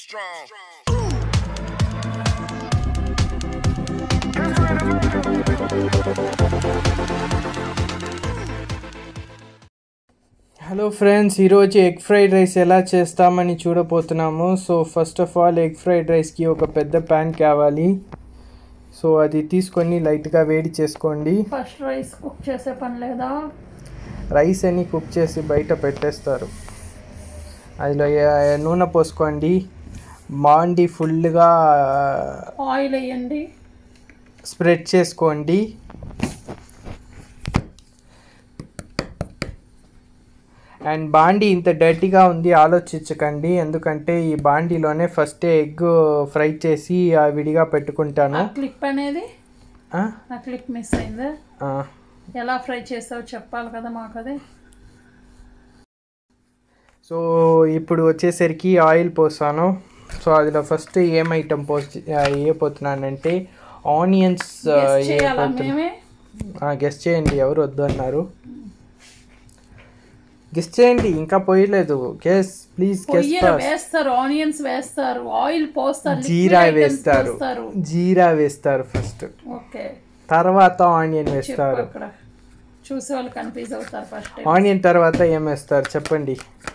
strong. Hello friends ఈరోజు egg fried rice ఎలా చేస్తామని చూడబోతున్నాము so first of all egg fried రైస్కి ఒక పెద్ద ప్యాన్ కావాలి సో అది తీసుకొని లైట్గా వేడి చేసుకోండి ఫస్ట్ రైస్ కుక్ చేసే పని లేదా రైస్ అని కుక్ చేసి బయట పెట్టేస్తారు అందులో ఏ- నూనె పోసుకోండి బాండి ఫుల్గా ఆయిల్ వేయండి స్ప్రెడ్ చేసుకోండి అండ్ బాండి ఇంత డర్టీగా ఉంది ఆలోచించకండి ఎందుకంటే ఈ బాండీలోనే ఫస్ట్ ఎగ్ ఫ్రై చేసి ఆ విడిగా పెట్టుకుంటాను ఆ క్లిప్ అనేది ఆ? ఆ క్లిప్ మిస్ అయిందా ఆ. ఎలా ఫ్రై చేసావో చెప్పాలి కదా మాకు అది సో ఇప్పుడు వచ్చేసరికి ఆయిల్ పోసాను సో అందులో ఫస్ట్ ఏం ఐటమ్ పోసి వేయబోతున్నానంటే ఆనియన్స్ Guess చేయాలా మేమే గెస్ట్ చేయండి ఎవరు వద్దు అన్నారు గెస్ట్ చేయండి ఇంకా పోయలేదు గెస్ ప్లీజ్ గెస్ పొయ్యిలో వేస్తారు ఆనియన్స్ వేస్తారు ఆయిల్ పోస్తారు liquid జీరా items వేస్తారు పోస్తారు జీరా వేస్తారు ఫస్ట్ ఓకే తర్వాత ఆనియన్ చెప్పు వేస్తారు అక్కడ చూసే వాళ్ళు కన్ఫ్యూజ్ అవుతారు ఫస్ట్ ఆనియన్ తర్వాత ఏం వేస్తారు చెప్పండి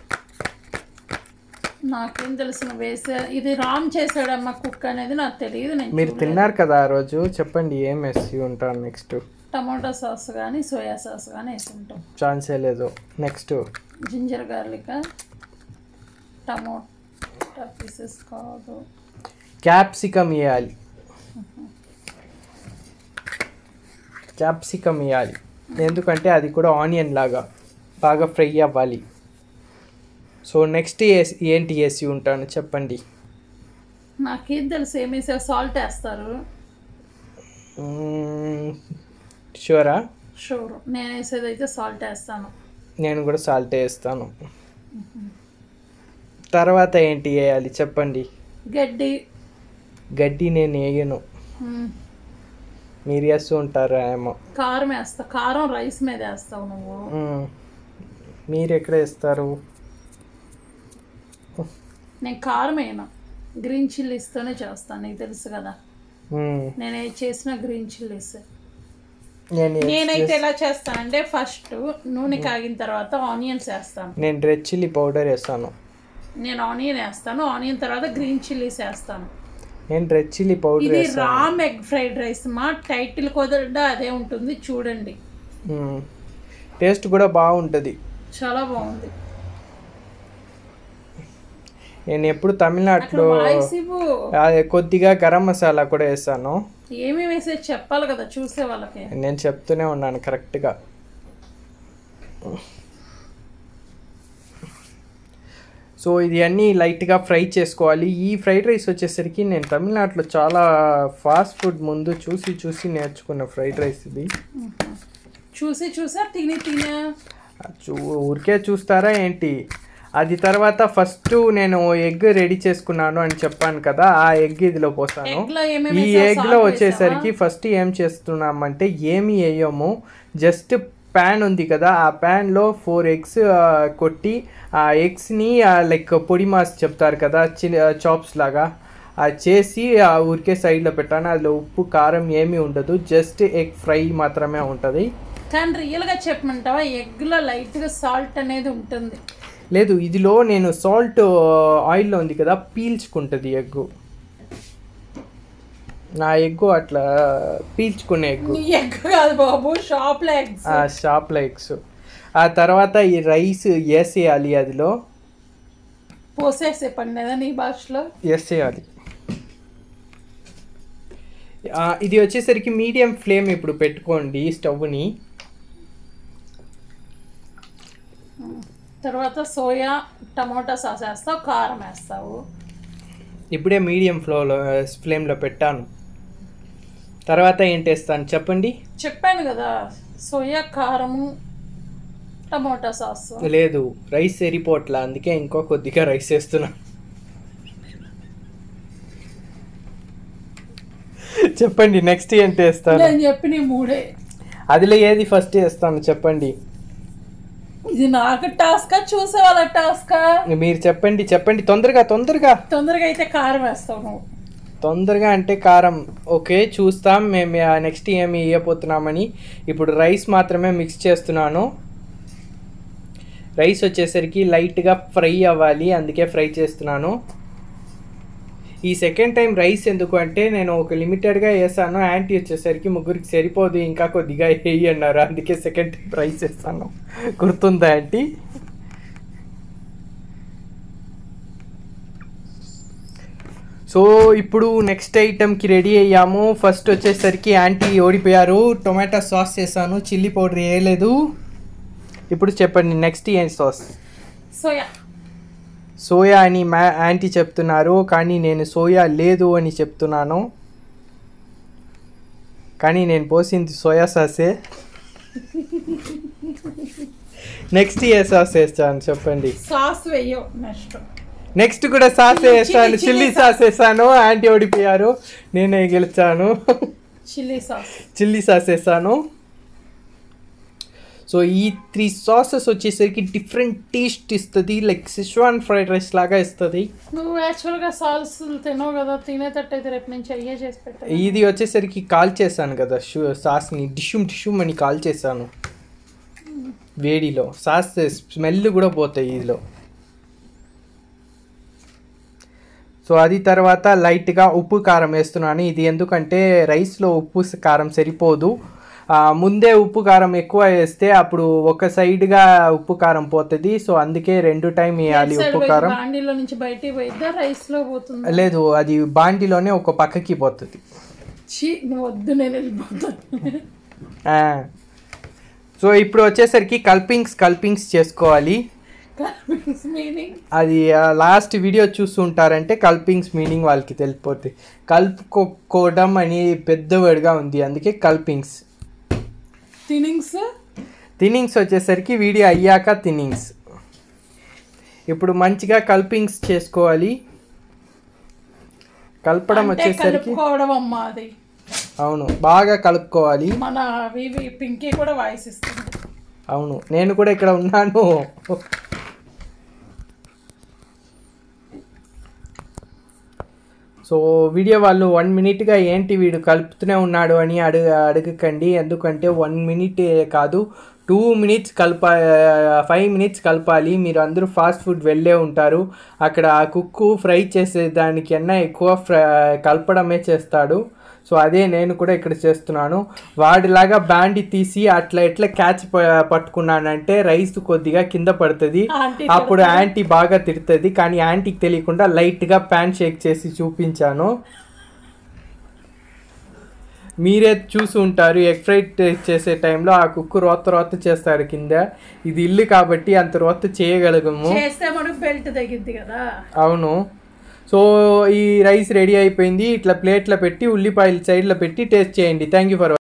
నాకేం తెలుసు నువ్వు వేసే ఇది రామ్ చేసాడమ్మా కుక్ అనేది నాకు తెలియదు నేను మీరు చూడలేదు. తిన్నారు కదా ఆ రోజు చెప్పండి ఏం వేసి ఉంటారు నెక్స్ట్ టమాటో సాస్ కానీ సోయా సాస్ కానీ వేసుకుంటాం ఛాన్సే లేదు next ginger garlic tomato pieces కాదు క్యాప్సికమ్ వేయాలి క్యాప్సికమ్ వేయాలి ఎందుకంటే అది కూడా ఆనియన్ లాగా బాగా ఫ్రై అవ్వాలి సో నెక్స్ట్ ఏంటి వేసి ఉంటాను చెప్పండి నాకేం తెలుసు ఏమి సాల్ట్ వేస్తారు షూరా షూర్ నేను వేసేది అయితే సాల్ట్ వేస్తాను నేను కూడా సాల్ట్ వేస్తాను తర్వాత ఏంటి వేయాలి చెప్పండి గడ్డి గడ్డి నేను వేయను మ్మ్. మీరు వేస్తూ ఉంటారా ఏమో కారం వేస్తా కారం రైస్ మీద వేస్తావు నువ్వు మ్మ్. మీరు ఎక్కడ వేస్తారు నేను కారం వేయను గ్రీన్ చిల్లీస్తోనే చేస్తాను నీకు తెలుసు కదా మ్మ్. నేను ఏది చేసిన గ్రీన్ చిల్లీస్ నేను నేనైతే ఎలా చేస్తానంటే ఫస్ట్ నూనె కాగిన తర్వాత ఆనియన్స్ వేస్తాను నేను రెడ్ చిల్లీ పౌడర్ వేస్తాను నేను ఆనియన్ వేస్తాను ఆనియన్ తర్వాత గ్రీన్ చిల్లీస్ వేస్తాను నేను రెడ్ చిల్లీ పౌడర్ ఇది వేస్తాను రామ్ ఎగ్ ఫ్రైడ్ రైస్ మా టైటిల్ కుదరడా అదే ఉంటుంది చూడండి మ్మ్. టేస్ట్ కూడా బాగుంటుంది చాలా బాగుంది నేను ఎప్పుడు అక్కడ తమిళనాడులో వాయిస్ ఇవ్వు అదే కొద్దిగా గరం మసాలా కూడా వేస్తాను ఏమి వేసేది చెప్పాలి కదా చూసే వాళ్ళకి నేను చెప్తూనే ఉన్నాను కరెక్ట్గా సో ఇది అన్నీ లైట్గా ఫ్రై చేసుకోవాలి ఈ ఫ్రైడ్ రైస్ వచ్చేసరికి నేను తమిళనాడులో చాలా ఫాస్ట్ ఫుడ్ ముందు చూసి చూసి నేర్చుకున్న ఫ్రైడ్ రైస్ ఇది చూసి చూసా తిని తినే చూ ఊరికే చూస్తారా ఏంటి అది తర్వాత ఫస్ట్ నేను ఎగ్ రెడీ చేసుకున్నాను అని చెప్పాను కదా ఆ ఎగ్ ఇదిలో పోసాను ఎగ్ లో ఏమేమి ఈ వేసావు? ఎగ్ లో Salt వచ్చేసరికి ఫస్ట్ ఏం చేస్తున్నామంటే ఏమి వేయము జస్ట్ ప్యాన్ ఉంది కదా ఆ ప్యాన్ లో ఫోర్ ఎగ్స్ కొట్టి ఆ ఎగ్స్ ని లైక్ పొడి మాస్ చెప్తారు కదా చిన్న చాప్స్ లాగా అది చేసి ఆ ఊరికే side లో పెట్టాను అందులో ఉప్పు కారం ఏమీ ఉండదు జస్ట్ ఎగ్ ఫ్రై మాత్రమే ఉంటుంది కానీ రియల్ గా చెప్పమంటావా ఎగ్ లో లైట్ గా సాల్ట్ అనేది ఉంటుంది లేదు ఇదిలో నేను సాల్ట్ ఆయిల్లో ఉంది కదా పీల్చుకుంటుంది ఎగ్గు నా ఎగ్గు అట్లా పీల్చుకునే ఎగ్గు నీ ఎగ్ కాదు బాబు షాప్ లో ఎగ్స్ ఆ షాప్లో ఎగ్స్ ఆ తర్వాత ఈ రైస్ వేసేయాలి అదిలో పోసేసే పని లేదా నీ భాషలో వేసేయాలి ఆ, ఇది వచ్చేసరికి మీడియం ఫ్లేమ్ ఇప్పుడు పెట్టుకోండి స్టవ్ని తర్వాత సోయా టమోటా సాస్ వేస్తావు కారం వేస్తావు ఇప్పుడే మీడియం ఫ్లోలో ఫ్లేమ్లో పెట్టాను తర్వాత ఏంటి వేస్తాను చెప్పండి చెప్పాను కదా సోయా కారము టమోటా సాస్ లేదు రైస్ సరిపోట్లా అందుకే ఇంకో కొద్దిగా రైస్ వేస్తున్నా చెప్పండి నెక్స్ట్ ఏంటి వేస్తాను నేను చెప్పిన ఈ మూడే అదిలో ఏది ఫస్ట్ వేస్తాను చెప్పండి ఇది నాకు టాస్కా చూసే వాళ్ళ టాస్కా మీరు చెప్పండి చెప్పండి తొందరగా తొందరగా తొందరగా అయితే కారం వేస్తావు నువ్వు తొందరగా అంటే కారం ఓకే చూస్తాం మేము నెక్స్ట్ ఏమి వేయబోతున్నామని ఇప్పుడు రైస్ మాత్రమే మిక్స్ చేస్తున్నాను రైస్ వచ్చేసరికి లైట్గా ఫ్రై అవ్వాలి అందుకే ఫ్రై చేస్తున్నాను ఈ సెకండ్ టైం రైస్ ఎందుకు అంటే నేను ఒక లిమిటెడ్గా వేసాను యాంటీ వచ్చేసరికి ముగ్గురికి సరిపోదు ఇంకా కొద్దిగా వేయి అన్నారు అందుకే సెకండ్ టైం రైస్ వేస్తాను గుర్తుందా యాంటీ సో ఇప్పుడు నెక్స్ట్ ఐటెంకి రెడీ అయ్యాము ఫస్ట్ వచ్చేసరికి యాంటీ ఓడిపోయారు టొమాటో సాస్ చేశాను చిల్లీ పౌడర్ వేయలేదు ఇప్పుడు చెప్పండి నెక్స్ట్ ఏం సాస్ సోయా సోయా అని మా యాంటీ చెప్తున్నారు కానీ నేను సోయా లేదు అని చెప్తున్నాను కానీ నేను పోసింది సోయా సాసే నెక్స్ట్ ఏ సాస్ వేస్తాను చెప్పండి సాస్ వెయ్యవు నెక్స్ట్ నెక్స్ట్ కూడా సాస్ Chilli- వేస్తాను chilli చిల్లీ సాస్ వేస్తాను యాంటీ ఓడిపోయారు నేనే గెలిచాను చిల్లీ సాస్ చిల్లీ సాస్ వేస్తాను సో ఈ త్రీ సాసెస్ వచ్చేసరికి డిఫరెంట్ టేస్ట్ ఇస్తుంది లైక్ సిష్వాన్ ఫ్రైడ్ రైస్ లాగా ఇస్తుంది నువ్వు యాక్చువల్గా సాల్స్ తినవు కదా తినేటట్టయితే రేపు నుంచి అయ్యే చేసి పెట్టా ఇది వచ్చేసరికి కాల్ చేశాను కదా షూ సాస్ని డిషుమ్ డిషుమ్ అని కాల్ చేశాను వేడిలో సాస్ స్మెల్ కూడా పోతాయి ఇదిలో సో అది తర్వాత లైట్గా ఉప్పు కారం వేస్తున్నాను ఇది ఎందుకంటే రైస్లో ఉప్పు స- కారం సరిపోదు ఆ, ముందే ఉప్పు కారం ఎక్కువ వేస్తే అప్పుడు ఒక సైడ్గా ఉప్పు కారం పోతుంది సో అందుకే రెండు టైం వేయాలి ఉప్పు కారం బాండీలో నుంచి బయటికి పోయిద్దా రైస్ లో పోతుంది లేదు అది బాండిలోనే ఒక పక్కకి పోతుంది చీ నువ్వు వద్దు నేను వెళ్ళిపోతాను ఆ. సో ఇప్పుడు వచ్చేసరికి కల్పింగ్స్ కల్పింగ్స్ చేసుకోవాలి మీనింగ్ అది లాస్ట్ వీడియో చూస్తుంటారంటే కల్పింగ్స్ మీనింగ్ వాళ్ళకి తెలిసిపోతుంది కలుపుకోవడం అని పెద్ద వర్డ్గా ఉంది అందుకే కల్పింగ్స్ థినింగ్స్ థిన్నింగ్స్ వచ్చేసరికి వీడియో అయ్యాక థిన్నింగ్స్ ఇప్పుడు మంచిగా కల్పింగ్స్ చేసుకోవాలి కలపడం అంటే వచ్చేసరికి కలుపుకోవడం అమ్మా అది అవును బాగా కలుపుకోవాలి మన వివి పింకీ కూడా వాయిస్ ఇస్తుంది అవును నేను కూడా ఇక్కడ ఉన్నాను సో వీడియో వాళ్ళు వన్ మినిట్గా ఏంటి వీడు కలుపుతూనే ఉన్నాడు అని అడుగు అడగకండి ఎందుకంటే వన్ మినిట్ కాదు టూ మినిట్స్ కలప ఫైవ్ మినిట్స్ కలపాలి మీరు అందరూ ఫాస్ట్ ఫుడ్ వెళ్ళే ఉంటారు అక్కడ ఆ కుక్కు ఫ్రై చేసే దానికన్నా ఎక్కువ ఫ్రై కలపడమే చేస్తాడు సో అదే నేను కూడా ఇక్కడ చేస్తున్నాను వాడిలాగా బ్యాండి తీసి అట్లా ఎట్లా క్యాచ్ పట్టుకున్నానంటే రైస్ కొద్దిగా కింద పడుతుంది ఆంటీ అప్పుడు యాంటీ బాగా తిడుతుంది కానీ యాంటీకి తెలియకుండా లైట్గా ప్యాన్ షేక్ చేసి చూపించాను మీరే చూసి ఉంటారు ఎగ్ ఫ్రైడ్ చేసే టైంలో ఆ కుక్కు రోత రోత చేస్తాడు కింద ఇది ఇల్లు కాబట్టి అంత రోత చేయగలగము చేస్తే మనకు బెల్ట్ తగ్గిద్ది కదా అవును సో ఈ రైస్ రెడీ అయిపోయింది ఇట్లా ప్లేట్లో పెట్టి ఉల్లిపాయలు సైడ్లో పెట్టి టేస్ట్ చేయండి థ్యాంక్ యూ ఫర్